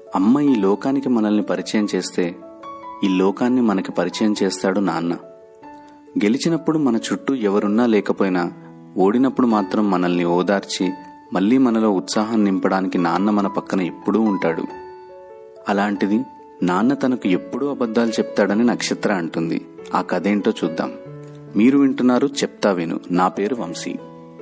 అమ్మ ఈ లోకానికి మనల్ని పరిచయం చేస్తే ఈ లోకాన్ని మనకి పరిచయం చేస్తాడు నాన్న గెలిచినప్పుడు మన చుట్టూ ఎవరున్నా లేకపోయినా ఓడినప్పుడు మాత్రం మనల్ని ఓదార్చి మళ్ళీ మనలో ఉత్సాహం నింపడానికి నాన్న మన పక్కన ఎప్పుడూ ఉంటాడు అలాంటిది నాన్న తనకు ఎప్పుడూ అబద్ధాలు చెప్తాడని నక్షత్ర అంటుంది ఆ కథేంటో చూద్దాం మీరు వింటున్నారు చెప్తా విను నా పేరు వంశీ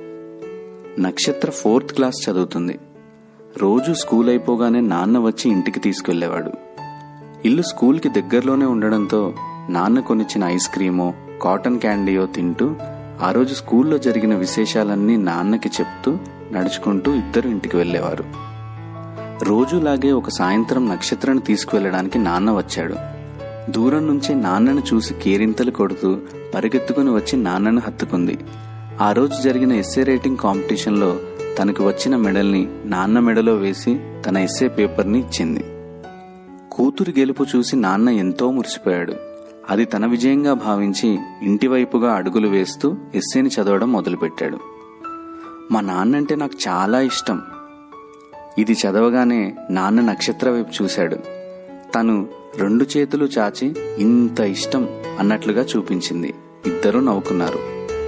నక్షత్ర ఫోర్త్ క్లాస్ చదువుతుంది రోజు స్కూల్ అయిపోగానే నాన్న వచ్చి ఇంటికి తీసుకెళ్లేవాడు ఇల్లు స్కూల్కి దగ్గరలోనే ఉండడంతో నాన్న కొనిచ్చిన ఐస్ క్రీమో కాటన్ క్యాండీయో తింటూ ఆ రోజు స్కూల్లో జరిగిన విశేషాలన్నీ నాన్నకి చెప్తూ నడుచుకుంటూ ఇద్దరు ఇంటికి వెళ్ళేవారు రోజులాగే ఒక సాయంత్రం నక్షత్రాన్ని తీసుకువెళ్ళడానికి నాన్న వచ్చాడు దూరం నుంచే నాన్నను చూసి కేరింతలు కొడుతూ పరిగెత్తుకుని వచ్చి నాన్నను హత్తుకుంది ఆ రోజు జరిగిన ఎస్సే రైటింగ్ కాంపిటీషన్లో తనకు వచ్చిన మెడల్ని నాన్న మెడలో వేసి తన ఎస్సే పేపర్ని ఇచ్చింది కూతురు గెలుపు చూసి నాన్న ఎంతో మురిసిపోయాడు అది తన విజయంగా భావించి ఇంటివైపుగా అడుగులు వేస్తూ ఎస్సేని చదవడం మొదలుపెట్టాడు మా నాన్నంటే నాకు చాలా ఇష్టం ఇది చదవగానే నాన్న నక్షత్ర వైపు చూశాడు తను రెండు చేతులు చాచి ఇంత ఇష్టం అన్నట్లుగా చూపించింది ఇద్దరూ నవ్వుకున్నారు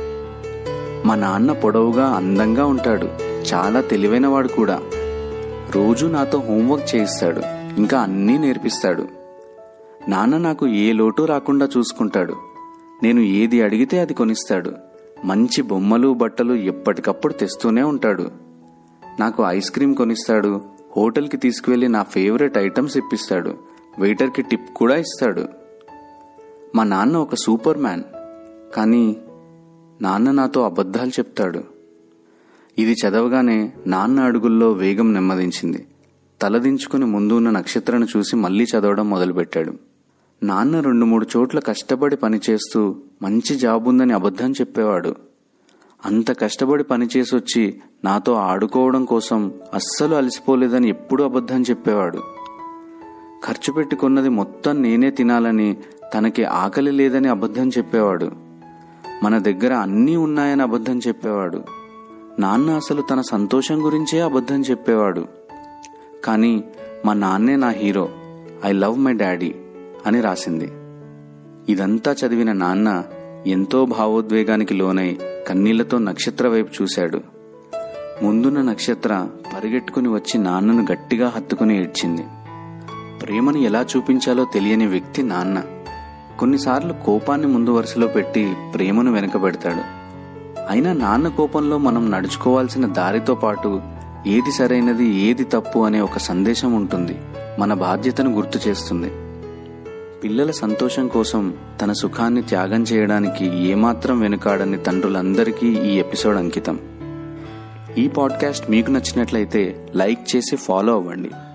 మా నాన్న పొడవుగా అందంగా ఉంటాడు చాలా తెలివైనవాడు కూడా రోజు నాతో హోంవర్క్ చేయిస్తాడు ఇంకా అన్నీ నేర్పిస్తాడు నాన్న నాకు ఏ లోటు రాకుండా చూసుకుంటాడు నేను ఏది అడిగితే అది కొనిస్తాడు మంచి బొమ్మలు బట్టలు ఎప్పటికప్పుడు తెస్తూనే ఉంటాడు నాకు ఐస్ క్రీమ్ కొనిస్తాడు హోటల్కి తీసుకువెళ్ళి నా ఫేవరెట్ ఐటమ్స్ ఇప్పిస్తాడు వెయిటర్కి టిప్ కూడా ఇస్తాడు మా నాన్న ఒక సూపర్ మ్యాన్ కానీ నాన్న నాతో అబద్ధాలు చెప్తాడు ఇది చదవగానే నాన్న అడుగుల్లో వేగం నెమ్మదించింది తలదించుకుని ముందు ఉన్న నక్షత్రాన్ని చూసి మళ్ళీ చదవడం మొదలుపెట్టాడు నాన్న రెండు మూడు చోట్ల కష్టపడి పనిచేస్తూ మంచి జాబ్ ఉందని అబద్ధం చెప్పేవాడు అంత కష్టపడి పనిచేసి వచ్చి నాతో ఆడుకోవడం కోసం అస్సలు అలసిపోలేదని ఎప్పుడూ అబద్ధం చెప్పేవాడు ఖర్చు పెట్టుకున్నది మొత్తం నేనే తినాలని తనకి ఆకలి లేదని అబద్ధం చెప్పేవాడు మన దగ్గర అన్నీ ఉన్నాయని అబద్ధం చెప్పేవాడు నాన్న అసలు తన సంతోషం గురించే అబద్ధం చెప్పేవాడు కానీ మా నాన్నే నా hero I love my daddy అని రాసింది ఇదంతా చదివిన నాన్న ఎంతో భావోద్వేగానికి లోనై కన్నీళ్లతో నక్షత్ర వైపు చూశాడు ముందున్న నక్షత్ర పరిగెట్టుకుని వచ్చి నాన్నను గట్టిగా హత్తుకుని ఏడ్చింది ప్రేమను ఎలా చూపించాలో తెలియని వ్యక్తి నాన్న కొన్నిసార్లు కోపాన్ని ముందు వరుసలో పెట్టి ప్రేమను వెనకబెడతాడు అయినా నాన్న కోపంలో మనం నడుచుకోవాల్సిన దారితో పాటు ఏది సరైనది ఏది తప్పు అనే ఒక సందేశం ఉంటుంది మన బాధ్యతను గుర్తు చేస్తుంది పిల్లల సంతోషం కోసం తన సుఖాన్ని త్యాగం చేయడానికి ఏమాత్రం వెనుకాడని తండ్రులందరికీ ఈ ఎపిసోడ్ అంకితం ఈ పాడ్కాస్ట్ మీకు నచ్చినట్లయితే లైక్ చేసి ఫాలో అవ్వండి